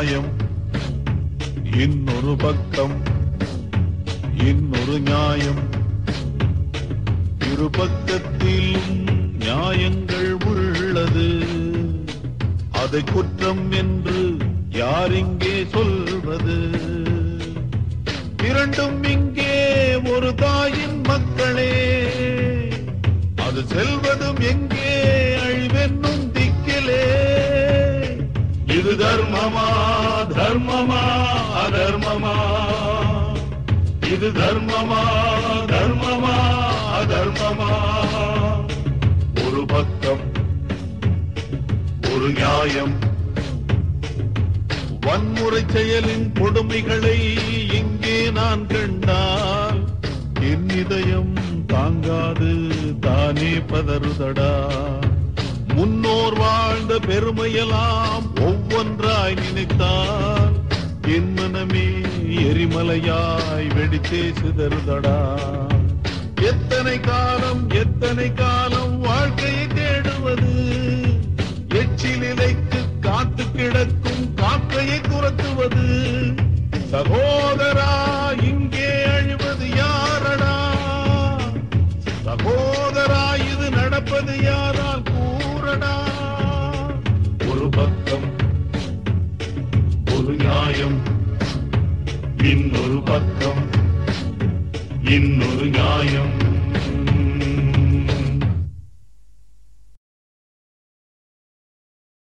நியாயம் இன்னொரு பக்கம் இன்னொரு நியாயம் இரு பக்கத்திலும் நியாயங்கள் உள்ளது அதை குற்றம் என்று யார் இங்கே சொல்வது இரண்டும் இங்கே ஒரு தாயின் மக்களே அது செல்வதும் எங்கே அழிவென்னும் திக்கிலே இது தர்மமா தர்மமா அதர்மமா இது தர்மமா தர்மமா அதர்மமா ஒரு பக்கம் ஒரு நியாயம் வன்முறை செயலின் கொடுமைகளை இங்கே நான் கண்டால் என் இதயம் தாங்காது தானே பதறுதடா முன்னோர் வாழ்ந்த பெருமையெல்லாம் ஒவ்வொன்றாய் நினைத்தால் என் மனமே எரிமலையாய் வெடித்தே சிதறுதடா எத்தனை காலம் எத்தனை காலம் வாழ்க்கையை தேடுவது எச்சிலிலைக்கு காத்து கிடக்கும் காக்கையை துரத்துவது சகோதரா இங்கே அழிவது யாரடா சகோதரா இது நடப்பது யாரால் கூறடா ஒரு பக்கம் ஒரு நியாயம் இன்னொரு பக்கம் இன்னொரு நியாயம்